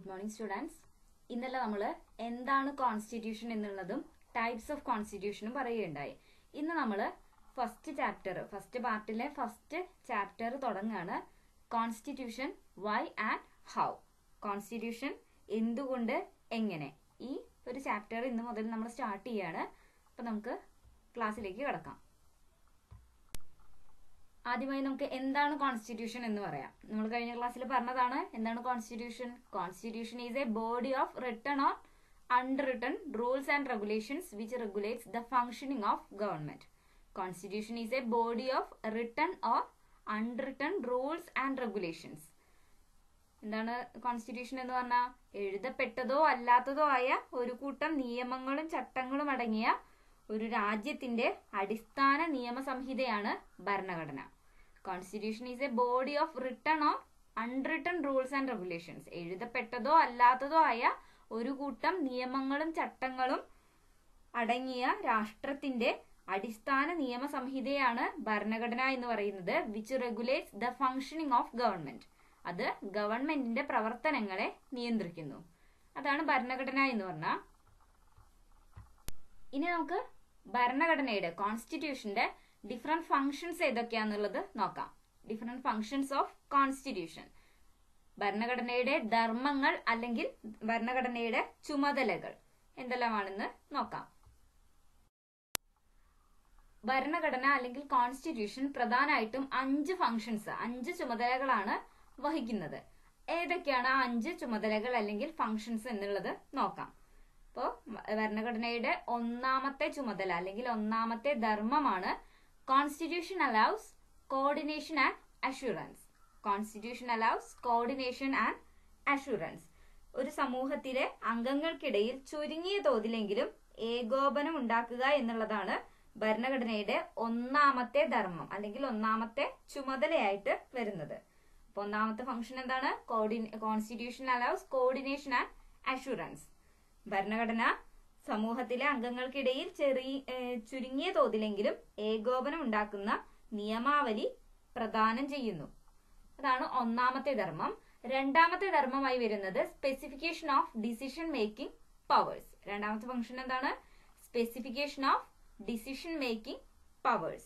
Good morning students ഇന്നലെ നമ്മൾ എന്താണ് കോൺസ്റ്റിറ്റ്യൂഷൻ എന്നുള്ളതും ടൈപ്സ് ഓഫ് കോൺസ്റ്റിറ്റ്യൂഷനും പറയുകയുണ്ടായി ഇന്ന് നമ്മൾ ഫസ്റ്റ് ചാപ്റ്റർ ഫസ്റ്റ് പാർട്ടിലെ ഫസ്റ്റ് ചാപ്റ്റർ തുടങ്ങുകയാണ് constitution why and how constitution എന്തുകൊണ്ട് എങ്ങനെ ഈ ഒരു ചാപ്റ്റർ ഇന്ന് മുതൽ നമ്മൾ സ്റ്റാർട്ട് ചെയ്യാണ് അപ്പൊ നമുക്ക് ക്ലാസ്സിലേക്ക് കിടക്കാം ആദ്യമായി നമുക്ക് എന്താണ് കോൺസ്റ്റിറ്റ്യൂഷൻ എന്ന് പറയാം നമ്മൾ കഴിഞ്ഞ ക്ലാസ്സിൽ പറഞ്ഞതാണ് എന്താണ് constitution constitution is a body of written on unwritten rules and regulations which regulates the functioning of government constitution is a body of written or unwritten rules and regulations എന്താണ് കോൺസ്റ്റിറ്റ്യൂഷൻ എന്ന് പറഞ്ഞാൽ എഴുതപ്പെട്ടതോ അല്ലാത്തതോ ആയ ഒരു കൂട്ടം നിയമങ്ങളും ചട്ടങ്ങളും അടങ്ങിയ ഒരു രാജ്യത്തിന്റെ അടിസ്ഥാന നിയമസംഹിതയാണ് ഭരണഘടന constitution is a body of written or unwritten rules and regulations എഴുതപ്പെട്ടതോ അല്ലാത്തതോ ആയ ഒരു കൂട്ടം നിയമങ്ങളും ചട്ടങ്ങളും അടങ്ങിയ രാഷ്ട്രത്തിന്റെ അടിസ്ഥാന നിയമസംഹിതയാണ് ഭരണഘടന എന്ന് പറയുന്നത് which regulates the functioning of government അത് ഗവൺമെന്റിന്റെ പ്രവർത്തനങ്ങളെ നിയന്ത്രിക്കുന്നു അതാണ് ഭരണഘടന എന്ന് പറഞ്ഞാൽ ഇനി നമുക്ക് ഭരണഘടനയുടെ കോൺസ്റ്റിറ്റ്യൂഷന്റെ ഡിഫറെന്റ് ഫങ്ഷൻസ് ഏതൊക്കെയാന്നുള്ളത് നോക്കാം ഡിഫറെന്റ് ഫങ്ഷൻസ് ഓഫ് കോൺസ്റ്റിറ്റ്യൂഷൻ ഭരണഘടനയുടെ ധർമ്മങ്ങൾ അല്ലെങ്കിൽ ഭരണഘടനയുടെ ചുമതലകൾ എന്തെല്ലാമാണെന്ന് നോക്കാം ഭരണഘടന അല്ലെങ്കിൽ കോൺസ്റ്റിറ്റ്യൂഷൻ പ്രധാനമായിട്ടും അഞ്ച് ഫങ്ഷൻസ് അഞ്ച് ചുമതലകളാണ് വഹിക്കുന്നത് ഏതൊക്കെയാണ് ആ അഞ്ച് ചുമതലകൾ അല്ലെങ്കിൽ ഫങ്ഷൻസ് എന്നുള്ളത് നോക്കാം അപ്പോൾ ഭരണഘടനയുടെ ഒന്നാമത്തെ ചുമതല അല്ലെങ്കിൽ ഒന്നാമത്തെ ധർമ്മമാണ് constitution allows coordination and assurance constitution allows coordination and assurance ഒരു സമൂഹത്തിലെ അംഗങ്ങൾക്കിടയിൽ ചുരുങ്ങിയ തോതിലെങ്കിലും ഏകോപനം ഉണ്ടാക്കുക എന്നുള്ളതാണ് ഭരണഘടനയുടെ ഒന്നാമത്തെ ധർമ്മം അല്ലെങ്കിൽ ഒന്നാമത്തെ ചുമതലയായിട്ട് വരുന്നത് അപ്പൊ ഒന്നാമത്തെ ഫംഗ്ഷൻ എന്താണ് constitution allows coordination and assurance ഭരണഘടന സമൂഹത്തിലെ അംഗങ്ങൾക്കിടയിൽ ചെറിയ ചുരുങ്ങിയ തോതിലെങ്കിലും ഏകോപനം ഉണ്ടാക്കുന്ന നിയമാവലി പ്രദാനം ചെയ്യുന്നു അതാണ് ഒന്നാമത്തെ ധർമ്മം രണ്ടാമത്തെ ധർമ്മമായി വരുന്നത് specification of decision making powers രണ്ടാമത്തെ ഫംഗ്ഷൻ എന്താണ് specification of decision making powers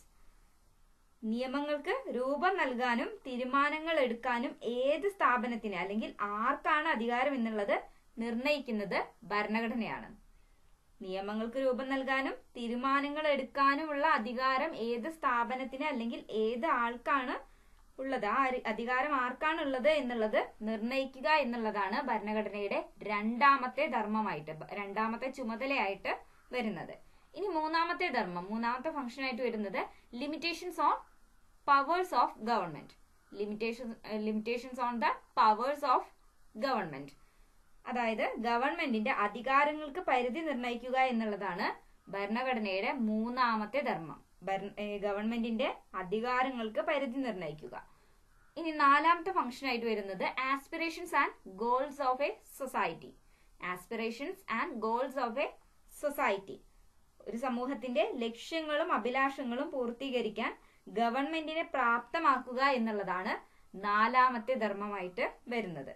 നിയമങ്ങൾക്ക് രൂപം നൽകാനും തീരുമാനങ്ങൾ എടുക്കാനും ഏത് സ്ഥാപനത്തിന് അല്ലെങ്കിൽ ആർക്കാണ് അധികാരം എന്നുള്ളത് നിർണയിക്കുന്നത് ഭരണഘടനയാണ് നിയമങ്ങൾക്ക് രൂപം നൽകാനും തീരുമാനങ്ങൾ എടുക്കാനുമുള്ള അധികാരം ഏത് സ്ഥാപനത്തിന് അല്ലെങ്കിൽ ഏത് ആൾക്കാണ് ഉള്ളത് ആ അധികാരം ആർക്കാണ് ഉള്ളത് എന്നുള്ളത് നിർണയിക്കുക എന്നുള്ളതാണ് ഭരണഘടനയുടെ രണ്ടാമത്തെ ധർമ്മമായിട്ട് രണ്ടാമത്തെ ചുമതലയായിട്ട് വരുന്നത് ഇനി മൂന്നാമത്തെ ധർമ്മം മൂന്നാമത്തെ ഫംഗ്ഷൻ ആയിട്ട് വരുന്നത് limitations on powers of government limitation limitations on the powers of government അതായത് ഗവൺമെന്റിന്റെ അധികാരങ്ങൾക്ക് പരിധി നിർണ്ണയിക്കുക എന്നുള്ളതാണ് ഭരണഘടനയുടെ മൂന്നാമത്തെ ധർമ്മം ഗവൺമെന്റിന്റെ അധികാരങ്ങൾക്ക് പരിധി നിർണ്ണയിക്കുക ഇനി നാലാമത്തെ ഫംഗ്ഷൻ ആയിട്ട് വരുന്നത് aspirations and goals of a society aspirations and goals of a society ഒരു സമൂഹത്തിന്റെ ലക്ഷ്യങ്ങളും അഭിലാഷങ്ങളും പൂർത്തീകരിക്കാൻ ഗവൺമെന്റിനെ പ്രാപ്തമാക്കുക എന്നുള്ളതാണ് നാലാമത്തെ ധർമ്മമായിട്ട് വരുന്നത്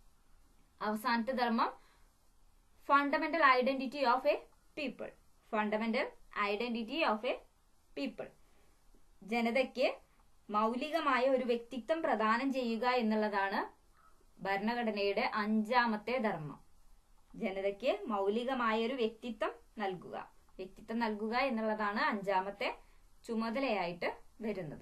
അവസാനത്തെ ധർമ്മം fundamental identity of a people fundamental identity of a people ജനതയ്ക്ക് മൗലികമായ ഒരു വ്യക്തിത്വം പ്രദാനം ചെയ്യുക എന്നുള്ളതാണ് ഭരണഘടനയുടെ അഞ്ചാമത്തെ ധർമ്മം ജനതയ്ക്ക് മൗലികമായ ഒരു വ്യക്തിത്വം നൽകുക വ്യക്തിത്വം നൽകുക എന്നുള്ളതാണ് അഞ്ചാമത്തെ ചുമതലയായിട്ട് വരുന്നത്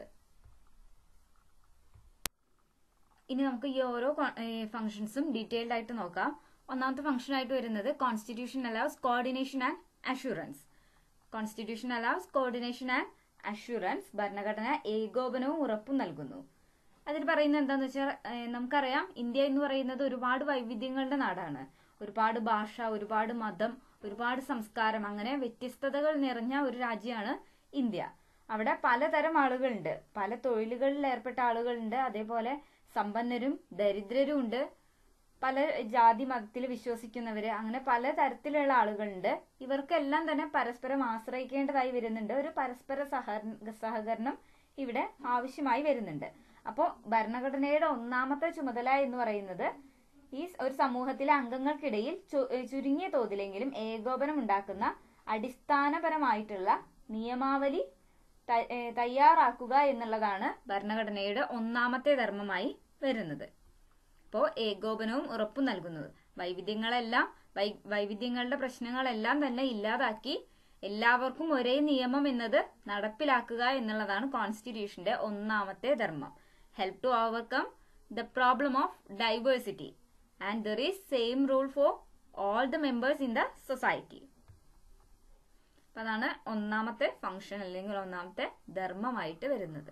ഇനി നമുക്ക് ഈ ഓരോ ഫംഗ്ഷൻസും ഡീറ്റെയിൽഡ് ആയിട്ട് നോക്കാം ഒന്നാമത്തെ ഫംഗ്ഷൻ ആയിട്ട് വരുന്നത് constitution allows coordination and assurance constitution allows coordination and assurance ഭരണഘടന ഏകോപനവും ഉറപ്പും നൽകുന്നു അതിൽ പറയുന്നത് എന്താന്ന് വെച്ചാൽ നമുക്കറിയാം ഇന്ത്യ എന്ന് പറയുന്നത് ഒരുപാട് വൈവിധ്യങ്ങളുടെ നാടാണ് ഒരുപാട് ഭാഷ ഒരുപാട് മതം ഒരുപാട് സംസ്കാരം അങ്ങനെ വ്യത്യസ്തതകൾ നിറഞ്ഞ ഒരു രാജ്യമാണ് ഇന്ത്യ അവിടെ പലതരം ആളുകളുണ്ട് പല തൊഴിലുകളിൽ ഏർപ്പെട്ട ആളുകളുണ്ട് അതേപോലെ സമ്പന്നരും ദരിദ്രരും ഉണ്ട് പല ജാതി മതത്തിൽ വിശ്വസിക്കുന്നവര് അങ്ങനെ പല തരത്തിലുള്ള ആളുകളുണ്ട് ഇവർക്കെല്ലാം തന്നെ പരസ്പരം ആശ്രയിക്കേണ്ടതായി വരുന്നുണ്ട് ഒരു പരസ്പര സഹകരണം ഇവിടെ ആവശ്യമായി വരുന്നുണ്ട് അപ്പോൾ ഭരണഘടനയുടെ ഒന്നാമത്തെ ചുമതല എന്ന് പറയുന്നത് ഈ സ് ഒരു സമൂഹത്തിലെ അംഗങ്ങൾക്കിടയിൽ ചു- ഏ, ചുരുങ്ങിയ തോതിലെങ്കിലും ഏകോപനം ഉണ്ടാക്കുന്ന അടിസ്ഥാനപരമായിട്ടുള്ള നിയമാവലി ത- ഏ, തയ്യാറാക്കുക എന്നുള്ളതാണ് ഭരണഘടനയുടെ ഒന്നാമത്തെ ധർമ്മമായി വരുന്നത് അപ്പോൾ ഏകോപനവും ഉറപ്പും നൽകുന്നത് വൈവിധ്യങ്ങളെല്ലാം വൈ വൈവിധ്യങ്ങളുടെ പ്രശ്നങ്ങളെല്ലാം തന്നെ ഇല്ലാതാക്കി എല്ലാവർക്കും ഒരേ നിയമം എന്നത് നടപ്പിലാക്കുക എന്നുള്ളതാണ് കോൺസ്റ്റിറ്റ്യൂഷന്റെ ഒന്നാമത്തെ ധർമ്മം help to overcome the problem of diversity and there is same rule for all the members in the society അപ്പൊ അതാണ് ഒന്നാമത്തെ ഫംഗ്ഷൻ അല്ലെങ്കിൽ ഒന്നാമത്തെ ധർമ്മമായിട്ട് വരുന്നത്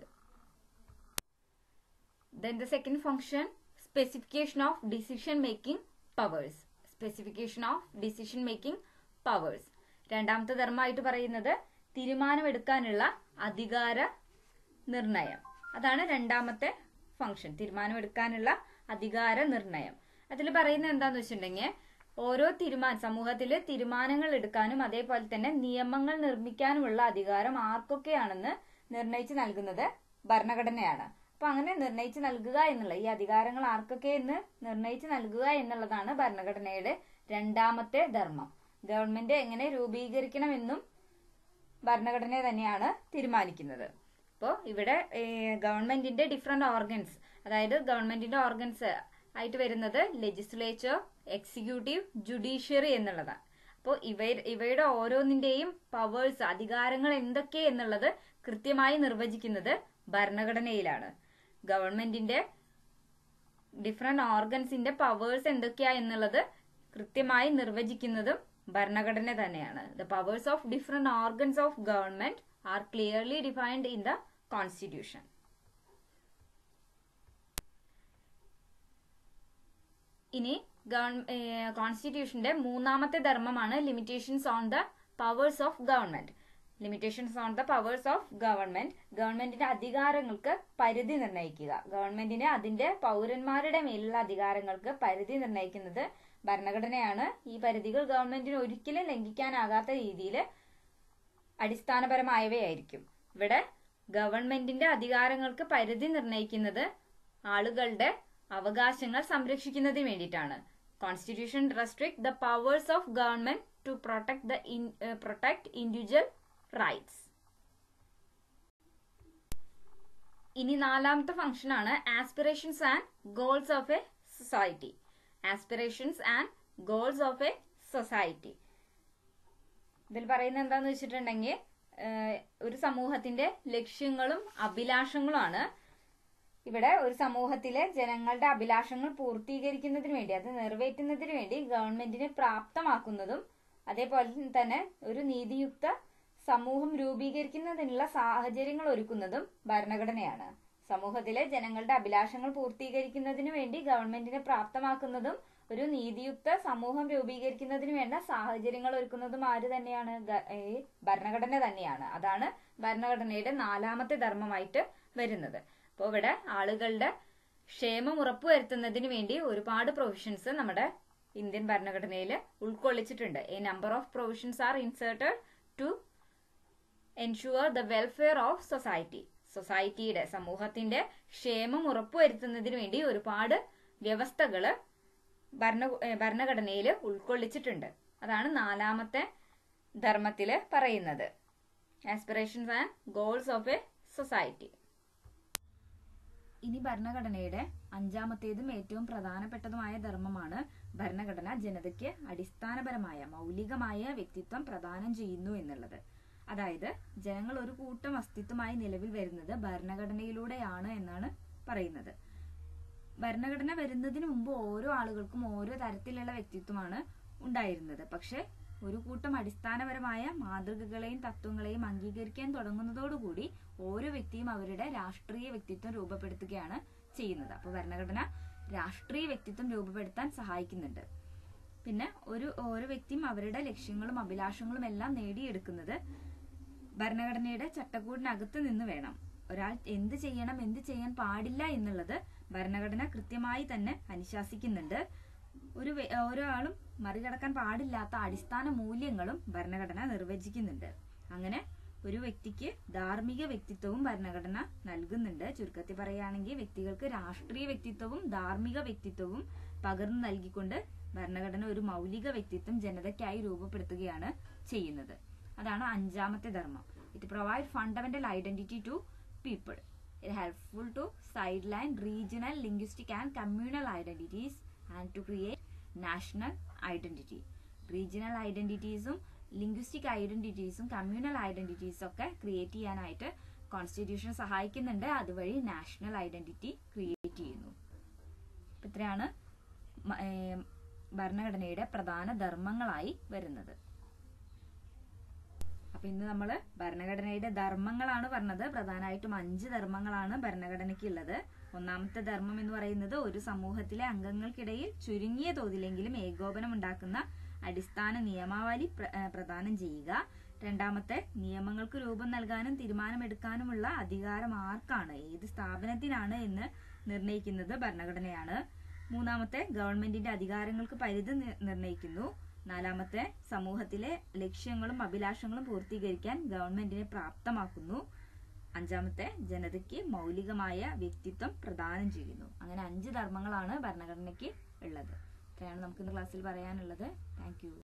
Then the second function, specification of decision making powers. Specification of decision making powers. രണ്ടാമത്തെ ധർമ്മമായിട്ട് പറയുന്നത് തീരുമാനമെടുക്കാനുള്ള അധികാര നിർണയം അതാണ് രണ്ടാമത്തെ ഫംഗ്ഷൻ തീരുമാനമെടുക്കാനുള്ള അധികാര നിർണയം അതിൽ പറയുന്നത് എന്താന്ന് വെച്ചിട്ടുണ്ടെങ്കിൽ ഓരോ തീരുമാന സമൂഹത്തിൽ തീരുമാനങ്ങൾ എടുക്കാനും അതേപോലെ തന്നെ നിയമങ്ങൾ നിർമ്മിക്കാനുമുള്ള അധികാരം ആർക്കൊക്കെയാണെന്ന് നിർണയിച്ച് നൽകുന്നത് ഭരണഘടനയാണ് അപ്പൊ അങ്ങനെ നിർണയിച്ച് നൽകുക എന്നുള്ള ഈ അധികാരങ്ങൾ ആർക്കൊക്കെ എന്ന് നിർണയിച്ച് നൽകുക എന്നുള്ളതാണ് ഭരണഘടനയുടെ രണ്ടാമത്തെ ധർമ്മം ഗവൺമെന്റ് എങ്ങനെ രൂപീകരിക്കണമെന്നും ഭരണഘടന തന്നെയാണ് തീരുമാനിക്കുന്നത് അപ്പോൾ ഇവിടെ ഗവൺമെന്റിന്റെ ഡിഫറെന്റ് ഓർഗൻസ് അതായത് ഗവൺമെന്റിന്റെ ഓർഗൻസ് ആയിട്ട് വരുന്നത് ലെജിസ്ലേച്ചർ എക്സിക്യൂട്ടീവ് ജുഡീഷ്യറി എന്നുള്ളതാണ് അപ്പോൾ ഇവ ഇവയുടെ ഓരോന്നിന്റെയും പവേഴ്സ് അധികാരങ്ങൾ എന്തൊക്കെ എന്നുള്ളത് കൃത്യമായി നിർവചിക്കുന്നത് ഭരണഘടനയിലാണ് ഗവൺമെന്റിന്റെ ഡിഫറെന്റ് ഓർഗൻസിന്റെ പവേഴ്സ് എന്തൊക്കെയാ എന്നുള്ളത് കൃത്യമായി നിർവചിക്കുന്നതും ഭരണഘടന തന്നെയാണ് the powers of different organs of government are clearly defined in the constitution ഇനി കോൺസ്റ്റിറ്റ്യൂഷന്റെ മൂന്നാമത്തെ ധർമ്മമാണ് limitations on the powers of government limitations on the powers of government ഗവൺമെന്റിന്റെ അധികാരങ്ങൾക്ക് പരിധി നിർണ്ണയിക്കുക ഗവൺമെന്റിന് അതിന്റെ പൗരന്മാരുടെ മേലുള്ള അധികാരങ്ങൾക്ക് പരിധി നിർണ്ണയിക്കുന്നത് ഭരണഘടനയാണ് ഈ പരിധികൾ ഗവൺമെന്റിന് ഒരിക്കലും ലംഘിക്കാനാകാത്ത രീതിയിൽ അടിസ്ഥാനപരമായവയായിരിക്കും ഇവിടെ ഗവൺമെന്റിന്റെ അധികാരങ്ങൾക്ക് പരിധി നിർണ്ണയിക്കുന്നത് ആളുകളുടെ അവകാശങ്ങൾ സംരക്ഷിക്കുന്നതിന് വേണ്ടിയിട്ടാണ് constitution restrict the powers of government to protect the protect individual rights ഇനി നാലാമത്തെ ഫംഗ്ഷൻ ആണ് aspirations and goals of a society aspirations and goals of a society ഇതിൽ പറയുന്നത് എന്താന്ന് വെച്ചിട്ടുണ്ടെങ്കിൽ ഏഹ്, ഒരു സമൂഹത്തിന്റെ ലക്ഷ്യങ്ങളും അഭിലാഷങ്ങളുമാണ് ഇവിടെ ഒരു സമൂഹത്തിലെ ജനങ്ങളുടെ അഭിലാഷങ്ങൾ പൂർത്തീകരിക്കുന്നതിന് വേണ്ടി അത് നിറവേറ്റുന്നതിന് വേണ്ടി ഗവൺമെന്റിനെ പ്രാപ്തമാക്കുന്നതും അതേപോലെ തന്നെ ഒരു നീതിയുക്ത സമൂഹം രൂപീകരിക്കുന്നതിനുള്ള സാഹചര്യങ്ങൾ ഒരുക്കുന്നതും ഭരണഘടനയാണ് സമൂഹത്തിലെ ജനങ്ങളുടെ അഭിലാഷങ്ങൾ പൂർത്തീകരിക്കുന്നതിന് വേണ്ടി ഗവൺമെന്റിനെ പ്രാപ്തമാക്കുന്നതും ഒരു നീതിയുക്ത സമൂഹം രൂപീകരിക്കുന്നതിന് വേണ്ട സാഹചര്യങ്ങൾ ഒരുക്കുന്നതും ആര് തന്നെയാണ് ഗ- ഈ ഭരണഘടന തന്നെയാണ് അതാണ് ഭരണഘടനയുടെ നാലാമത്തെ ധർമ്മമായിട്ട് വരുന്നത് അപ്പോൾ ഇവിടെ ആളുകളുടെ ക്ഷേമം ഉറപ്പുവരുത്തുന്നതിന് വേണ്ടി ഒരുപാട് പ്രൊവിഷൻസ് നമ്മുടെ ഇന്ത്യൻ ഭരണഘടനയിൽ ഉൾക്കൊള്ളിച്ചിട്ടുണ്ട് a number of provisions are inserted to ensure the welfare of society സൊസൈറ്റിയുടെ സമൂഹത്തിന്റെ ക്ഷേമം ഉറപ്പുവരുത്തുന്നതിന് വേണ്ടി ഒരുപാട് വ്യവസ്ഥകള് ഭരണ ഏഹ് ഭരണഘടനയിൽ ഉൾക്കൊള്ളിച്ചിട്ടുണ്ട് അതാണ് നാലാമത്തെ ധർമ്മത്തില് പറയുന്നത് aspirations and goals of a society ഇനി ഭരണഘടനയുടെ അഞ്ചാമത്തേതും ഏറ്റവും പ്രധാനപ്പെട്ടതുമായ ധർമ്മമാണ് ഭരണഘടന ജനതയ്ക്ക് അടിസ്ഥാനപരമായ മൗലികമായ വ്യക്തിത്വം പ്രദാനം ചെയ്യുന്നു എന്നുള്ളത് അതായത് ജനങ്ങൾ ഒരു കൂട്ടം അസ്തിത്വമായി നിലവിൽ വരുന്നത് ഭരണഘടനയിലൂടെയാണ് എന്നാണ് പറയുന്നത് ഭരണഘടന വരുന്നതിന് മുമ്പ് ഓരോ ആളുകൾക്കും ഓരോ തരത്തിലുള്ള വ്യക്തിത്വമാണ് ഉണ്ടായിരുന്നത് പക്ഷെ ഒരു കൂട്ടം അടിസ്ഥാനപരമായ മാതൃകകളെയും തത്വങ്ങളെയും അംഗീകരിക്കാൻ തുടങ്ങുന്നതോടുകൂടി ഓരോ വ്യക്തിയും അവരുടെ രാഷ്ട്രീയ വ്യക്തിത്വം രൂപപ്പെടുത്തുകയാണ് ചെയ്യുന്നത് അപ്പോൾ ഭരണഘടന രാഷ്ട്രീയ വ്യക്തിത്വം രൂപപ്പെടുത്താൻ സഹായിക്കുന്നുണ്ട് പിന്നെ ഒരു ഓരോ വ്യക്തിയും അവരുടെ ലക്ഷ്യങ്ങളും അഭിലാഷങ്ങളും എല്ലാം നേടിയെടുക്കുന്നത് ഭരണഘടനയുടെ ചട്ടക്കൂടിനകത്ത് നിന്ന് വേണം ഒരാൾ എന്ത് ചെയ്യണം എന്ത് ചെയ്യാൻ പാടില്ല എന്നുള്ളത് ഭരണഘടന കൃത്യമായി തന്നെ അനുശാസിക്കുന്നുണ്ട് ഒരു വ്യ- ഓരോ ആളും മറികടക്കാൻ പാടില്ലാത്ത അടിസ്ഥാന മൂല്യങ്ങളും ഭരണഘടന നിർവചിക്കുന്നുണ്ട് അങ്ങനെ ഒരു വ്യക്തിക്ക് ധാർമ്മിക വ്യക്തിത്വവും ഭരണഘടന നൽകുന്നുണ്ട് ചുരുക്കത്തിൽ പറയുകയാണെങ്കിൽ വ്യക്തികൾക്ക് രാഷ്ട്രീയ വ്യക്തിത്വവും ധാർമ്മിക വ്യക്തിത്വവും പകർന്നു നൽകിക്കൊണ്ട് ഭരണഘടന ഒരു മൗലിക വ്യക്തിത്വം ജനതയ്ക്കായി രൂപപ്പെടുത്തുകയാണ് ചെയ്യുന്നത് അതാണ് അഞ്ചാമത്തെ ധർമ്മം it provide fundamental identity to people it helpful to sideline regional linguistic and communal identities and to create national identity regional ഐഡന്റിറ്റീസും ലിംഗ്വിസ്റ്റിക് ഐഡന്റിറ്റീസും കമ്മ്യൂണൽ ഐഡന്റിറ്റീസും ഒക്കെ ക്രിയേറ്റ് ചെയ്യാനായിട്ട് കോൺസ്റ്റിറ്റ്യൂഷൻ സഹായിക്കുന്നുണ്ട് അതുവഴി നാഷണൽ ഐഡന്റിറ്റി ക്രിയേറ്റ് ചെയ്യുന്നു അപ്പൊ ഇത്രയാണ് മ- ഏം, ഭരണഘടനയുടെ പ്രധാന ധർമ്മങ്ങളായി വരുന്നത് അപ്പൊ ഇന്ന് നമ്മൾ ഭരണഘടനയുടെ ധർമ്മങ്ങളാണ് പറഞ്ഞത് പ്രധാനമായിട്ടും അഞ്ച് ധർമ്മങ്ങളാണ് ഭരണഘടനയ്ക്ക് ഉള്ളത് ഒന്നാമത്തെ ധർമ്മം എന്ന് പറയുന്നത് ഒരു സമൂഹത്തിലെ അംഗങ്ങൾക്കിടയിൽ ചുരുങ്ങിയ തോതിലെങ്കിലും ഏകോപനം ഉണ്ടാക്കുന്ന അടിസ്ഥാന നിയമാവലി പ്ര- ഏഹ് പ്രദാനം ചെയ്യുക രണ്ടാമത്തെ നിയമങ്ങൾക്ക് രൂപം നൽകാനും തീരുമാനമെടുക്കാനുമുള്ള അധികാരം ആർക്കാണ് ഏത് സ്ഥാപനത്തിനാണ് എന്ന് നിർണയിക്കുന്നത് ഭരണഘടനയാണ് മൂന്നാമത്തെ ഗവൺമെന്റിന്റെ അധികാരങ്ങൾക്ക് പരിധി നി- നിർണയിക്കുന്നു നാലാമത്തെ സമൂഹത്തിലെ ലക്ഷ്യങ്ങളും അഭിലാഷങ്ങളും പൂർത്തീകരിക്കാൻ ഗവൺമെന്റിനെ പ്രാപ്തമാക്കുന്നു അഞ്ചാമത്തെ ജനതയ്ക്ക് മൗലികമായ വ്യക്തിത്വം പ്രദാനം ചെയ്യുന്നു അങ്ങനെ അഞ്ച് ധർമ്മങ്ങളാണ് ഭരണഘടനയ്ക്ക് ഉള്ളത് ഇത്രയാണ് നമുക്ക് ഇന്ന് ക്ലാസ്സിൽ പറയാനുള്ളത് താങ്ക്